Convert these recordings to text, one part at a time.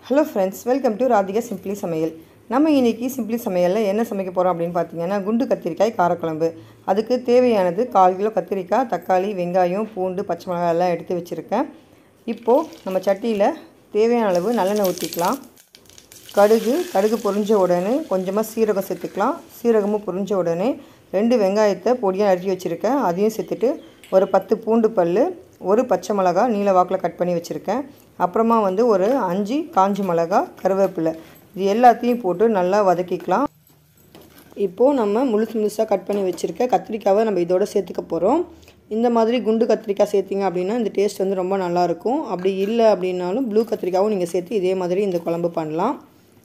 hello friends welcome to Radhika simply சமையல் நம்ம இன்றைக்கி சிம்பிளி சமையலில் என்ன சமைக்க போகிறோம் அப்படின்னு பார்த்தீங்கன்னா குண்டு கத்திரிக்காய் காரக்குழம்பு அதுக்கு தேவையானது கால் கிலோ கத்திரிக்காய் தக்காளி வெங்காயம் பூண்டு பச்சை மிளகாய் எல்லாம் எடுத்து வச்சுருக்கேன் இப்போது நம்ம சட்டியில் தேவையான அளவு நல்லெண்ணெய் ஊற்றிக்கலாம் கடுகு கடுகு பொரிஞ்ச உடனே கொஞ்சமாக சீரகம் சேர்த்துக்கலாம் சீரகமும் பொரிஞ்ச உடனே ரெண்டு வெங்காயத்தை பொடியாக நறுக்கி வச்சுருக்கேன் அதையும் சேர்த்துட்டு ஒரு பத்து பூண்டு பல் ஒரு பச்சை மிளகா நீல வாக்கில் கட் பண்ணி வச்சுருக்கேன் அப்புறமா வந்து ஒரு அஞ்சு காஞ்சி மிளகா கருவேப்பிலை இது எல்லாத்தையும் போட்டு நல்லா வதக்கிக்கலாம் இப்போது நம்ம முழுசு முழுசாக கட் பண்ணி வச்சுருக்க கத்திரிக்காவை நம்ம இதோட சேர்த்துக்க போகிறோம் இந்த மாதிரி குண்டு கத்திரிக்காய் சேர்த்திங்க அப்படின்னா இந்த டேஸ்ட் வந்து ரொம்ப நல்லாயிருக்கும் அப்படி இல்லை அப்படின்னாலும் ப்ளூ கத்திரிக்காவும் நீங்கள் சேர்த்து இதே மாதிரி இந்த குழம்பு பண்ணலாம்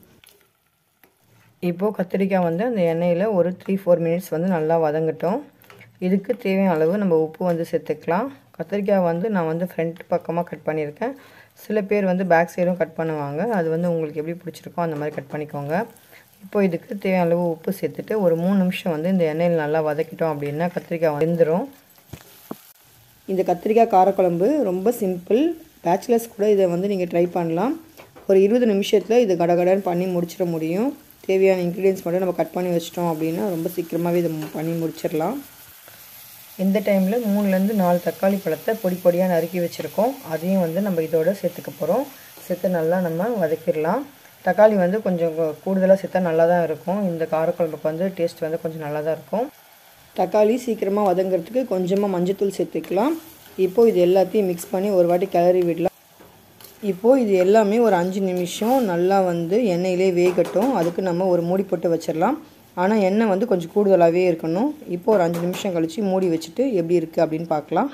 இப்போது கத்திரிக்காய் வந்து அந்த எண்ணெயில் ஒரு த்ரீ ஃபோர் மினிட்ஸ் வந்து நல்லா வதங்கட்டும் இதுக்கு தேவையான அளவு நம்ம உப்பு வந்து சேர்த்துக்கலாம் கத்திரிக்காய் வந்து நான் வந்து ஃப்ரண்ட் பக்கமாக கட் பண்ணியிருக்கேன் சில பேர் வந்து பேக் சைடும் கட் பண்ணுவாங்க அது வந்து உங்களுக்கு எப்படி பிடிச்சிருக்கோ அந்த மாதிரி கட் பண்ணிக்கோங்க இப்போ இதுக்கு தேவையான அளவு உப்பு சேர்த்துட்டு ஒரு மூணு நிமிஷம் வந்து இந்த எண்ணெயில் நல்லா வதக்கிட்டோம் அப்படின்னா கத்திரிக்காய் வெந்துடும் இந்த கத்திரிக்காய் காரக்குழம்பு ரொம்ப சிம்பிள் பேச்சுலர்ஸ் கூட இதை வந்து நீங்கள் ட்ரை பண்ணலாம் ஒரு இருபது நிமிஷத்தில் இது கடகடன்னு பண்ணி முடிச்சிட முடியும் தேவையான இன்க்ரீடியன்ஸ் மட்டும் நம்ம கட் பண்ணி வச்சிட்டோம் அப்படின்னா ரொம்ப சீக்கிரமாகவே இதை பண்ணி முடிச்சிடலாம் இந்த டைமில் மூணுலேருந்து நாலு தக்காளி பழத்தை பொடி பொடியாக நறுக்கி வச்சுருக்கோம் அதையும் வந்து நம்ம இதோட சேர்த்துக்க போகிறோம் சேர்த்து நல்லா நம்ம வதக்கிடலாம் தக்காளி வந்து கொஞ்சம் கூடுதலாக சேர்த்தா நல்லா தான் இருக்கும் இந்த காரக்குழம்புக்கு வந்து டேஸ்ட் வந்து கொஞ்சம் நல்லா தான் இருக்கும் தக்காளி சீக்கிரமாக வதங்கிறதுக்கு கொஞ்சமாக மஞ்சத்தூள் சேர்த்துக்கலாம் இப்போது இது எல்லாத்தையும் மிக்ஸ் பண்ணி ஒரு வாட்டி கிளறி விடலாம் இப்போது இது எல்லாமே ஒரு அஞ்சு நிமிஷம் நல்லா வந்து எண்ணெயிலே வேகட்டும் அதுக்கு நம்ம ஒரு மூடி போட்டு வச்சிடலாம் ஆனால் எண்ணெய் வந்து கொஞ்சம் கூடுதலாகவே இருக்கணும் இப்போ ஒரு அஞ்சு நிமிஷம் கழித்து மூடி வச்சுட்டு எப்படி இருக்குது அப்படின்னு பார்க்கலாம்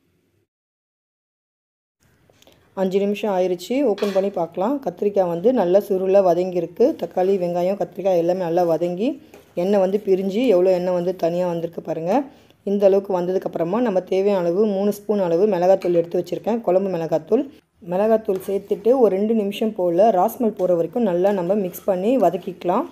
அஞ்சு நிமிஷம் ஆயிடுச்சு ஓப்பன் பண்ணி பார்க்கலாம் கத்திரிக்காய் வந்து நல்லா சுருளாக வதங்கியிருக்கு தக்காளி வெங்காயம் கத்திரிக்காய் எல்லாமே நல்லா வதங்கி எண்ணெய் வந்து பிரிஞ்சு எவ்வளோ எண்ணெய் வந்து தனியாக வந்திருக்கு பாருங்கள் இந்த அளவுக்கு வந்ததுக்கப்புறமா நம்ம தேவையான அளவு மூணு ஸ்பூன் அளவு மிளகாத்தூள் எடுத்து வச்சுருக்கேன் குழம்பு மிளகாத்தூள் மிளகாத்தூள் சேர்த்துட்டு ஒரு ரெண்டு நிமிஷம் போல் ராஸ்மல் போகிற வரைக்கும் நல்லா நம்ம மிக்ஸ் பண்ணி வதக்கிக்கலாம்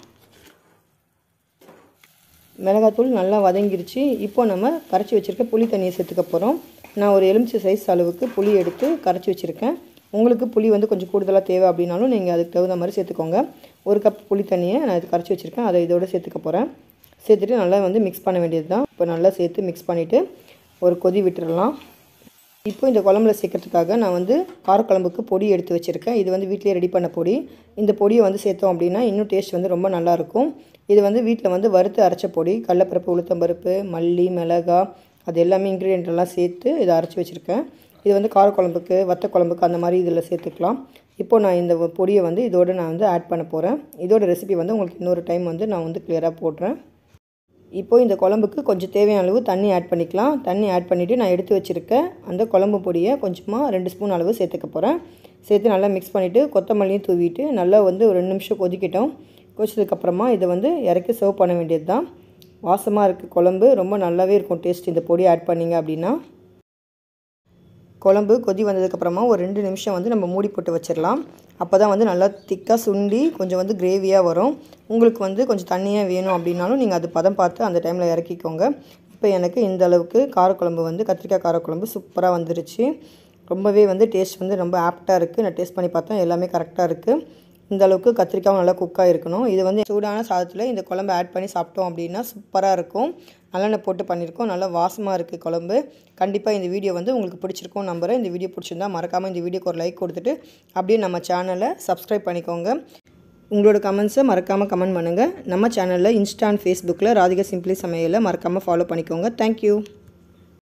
மிளகாத்தூள் நல்லா வதங்கிருச்சு இப்போ நம்ம கரைச்சி வச்சுருக்க புளி தண்ணியை சேர்த்துக்க போகிறோம் நான் ஒரு எலுமிச்சை சைஸ் அளவுக்கு புளி எடுத்து கரைச்சி வச்சுருக்கேன் உங்களுக்கு புளி வந்து கொஞ்சம் கூடுதலாக தேவை அப்படின்னாலும் நீங்கள் அதுக்கு தகுந்த மாதிரி சேர்த்துக்கோங்க ஒரு கப் புளி தண்ணியை நான் இது கரைச்சி வச்சுருக்கேன் அதை இதோட சேர்த்துக்க போகிறேன் சேர்த்துட்டு நல்லா வந்து மிக்ஸ் பண்ண வேண்டியது தான் இப்போ நல்லா சேர்த்து மிக்ஸ் பண்ணிவிட்டு ஒரு கொதி விட்டுடலாம் இப்போ இந்த குழம்புல சேர்க்கறதுக்காக நான் வந்து காரக்குழம்புக்கு பொடி எடுத்து வச்சுருக்கேன் இது வந்து வீட்டிலே ரெடி பண்ண பொடி இந்த பொடியை வந்து சேர்த்தோம் அப்படின்னா இன்னும் டேஸ்ட் வந்து ரொம்ப நல்லாயிருக்கும் இது வந்து வீட்டில் வந்து வறுத்து அரைச்ச பொடி கடலப்பருப்பு உளுத்தம்பருப்பு மல்லி மிளகா அது எல்லாமே இன்க்ரீடியன்ட் எல்லாம் சேர்த்து இதை அரைச்சி வச்சுருக்கேன் இது வந்து காரக்குழம்புக்கு வத்த குழம்புக்கு அந்த மாதிரி இதில் சேர்த்துக்கலாம் இப்போ நான் இந்த பொடியை வந்து இதோடு நான் வந்து ஆட் பண்ண போகிறேன் இதோட ரெசிபி வந்து உங்களுக்கு இன்னொரு டைம் வந்து நான் வந்து கிளியராக போடுறேன் இப்போ இந்த குழம்புக்கு கொஞ்சம் தேவையான அளவு தண்ணி ஆட் பண்ணிக்கலாம் தண்ணி ஆட் பண்ணிவிட்டு நான் எடுத்து வச்சுருக்கேன் அந்த குழம்பு பொடியை கொஞ்சமாக ரெண்டு ஸ்பூன் அளவு சேர்த்துக்க போகிறேன் சேர்த்து நல்லா மிக்ஸ் பண்ணிவிட்டு கொத்தமல்லியும் தூவிட்டு நல்லா வந்து ஒரு ரெண்டு நிமிஷம் கொதிக்கிட்டோம் கொதிச்சதுக்கப்புறமா இதை வந்து இறக்கி சர்வ் பண்ண வேண்டியது தான் வாசமாக இருக்குது குழம்பு ரொம்ப நல்லாவே இருக்கும் டேஸ்ட் இந்த பொடி ஆட் பண்ணிங்க அப்படின்னா குழம்பு கொதி வந்ததுக்கப்புறமா ஒரு ரெண்டு நிமிஷம் வந்து நம்ம மூடி போட்டு வச்சிடலாம் அப்போ தான் வந்து நல்லா திக்காக சுண்டி கொஞ்சம் வந்து கிரேவியாக வரும் உங்களுக்கு வந்து கொஞ்சம் தண்ணியாக வேணும் அப்படின்னாலும் நீங்கள் அது பதம் பார்த்து அந்த டைமில் இறக்கிக்கோங்க இப்போ எனக்கு இந்த அளவுக்கு காரக்குழம்பு வந்து கத்திரிக்காய் காரக்குழம்பு சூப்பராக வந்துருச்சு ரொம்பவே வந்து டேஸ்ட் வந்து ரொம்ப ஆப்டாக இருக்குது நான் டேஸ்ட் பண்ணி பார்த்தேன் எல்லாமே கரெக்டாக இருக்குது இந்த அளவுக்கு கத்திரிக்காயும் நல்லா குக்காக இருக்கணும் இது வந்து சூடான சாதத்தில் இந்த குழம்பு ஆட் பண்ணி சாப்பிட்டோம் அப்படின்னா சூப்பராக இருக்கும் நல்லெண்ணெய் போட்டு பண்ணியிருக்கோம் நல்லா வாசமாக இருக்குது குழம்பு கண்டிப்பாக இந்த வீடியோ வந்து உங்களுக்கு பிடிச்சிருக்கும் நம்புகிறேன் இந்த வீடியோ பிடிச்சிருந்தா மறக்காமல் இந்த வீடியோக்கு ஒரு லைக் கொடுத்துட்டு அப்படியே நம்ம சேனலை சப்ஸ்கிரைப் பண்ணிக்கோங்க உங்களோட கமெண்ட்ஸை மறக்காமல் கமெண்ட் பண்ணுங்கள் நம்ம சேனலில் இன்ஸ்டா அண்ட் ஃபேஸ்புக்கில் ராதிகா சிம்பிளி சமையலை மறக்காமல் ஃபாலோ பண்ணிக்கோங்க தேங்க்யூ